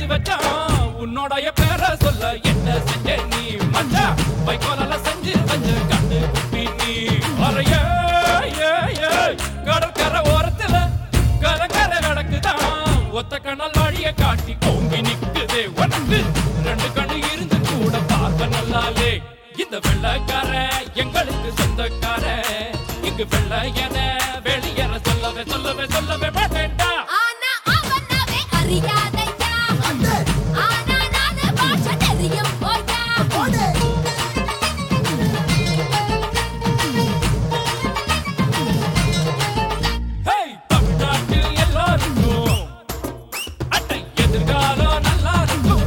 வச்சான் உன்னோடைய பேரை சொல்ல என்ன செஞ்ச நீ மச்சான் வைக்கோலால செஞ்சு வச்ச கண்டு குட்டி நீ அறைய கடற்கரை ஓரத்துல கலங்கரை விளக்குதான் ஒத்த கண்ணால் வழிய காட்டி கோங்கி நிக்குதே உனக்கு ரெண்டு கண்ணு இருந்து கூட பார்க்க நல்லாலே இந்த வெள்ளக்கார எங்களுக்கு சொந்தக்கார இங்கு வெள்ள என வெளியேற சொல்லவே சொல்லவே சொல்லவே மாட்டேன்டா ஆனா அவனாவே அறியாதையா ஆனா நானு பாஷ தெரியும் போயா ஹேய் தமிழ்நாட்டில் எல்லாருக்கும் அட்டை எதிர்காலம் நல்லா இருக்கும்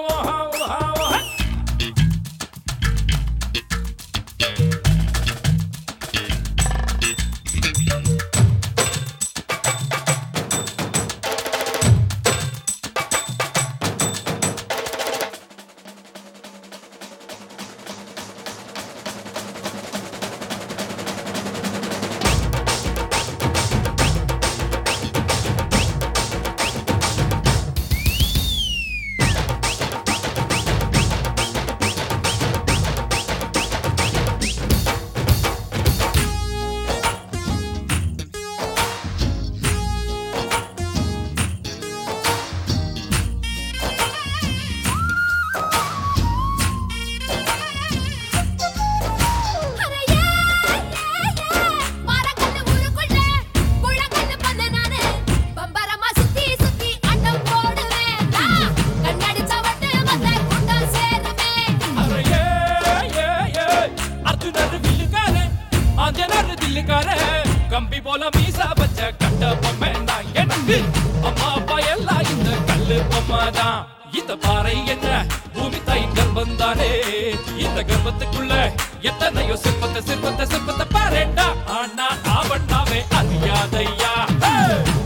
அரையே மரக்கல்லு ஊருக்குள்ள குழக்கல்லு பண்ண நானு பம்பரமா சுத்தி சுத்தி ஆட்டம் போடுவேன் நான் கண்ணடிச்ச வட்டு வந்த கூட்டம் சேருவேன் அறையே அர்ஜுனர் வில்லுக்காரே ஆஞ்சனர் தில்லுக்காரே கம்பி போல மீசா வச்ச கட்ட பொம்மை நான் எனக்கு அம்மா அப்பா எல்லாம் இந்த கல்லு பொம்மை தான் இந்த பாறை என்ன பூமி தாயின் கர்ப்பம் தானே இந்த கர்ப்பத்துக்குள்ள எத்தனையோ சிற்பத்தை சிற்பத்தை சிற்பத்தை பாருண்டா ஆனா ஆவண்ணாவே அறியாதையா Hey!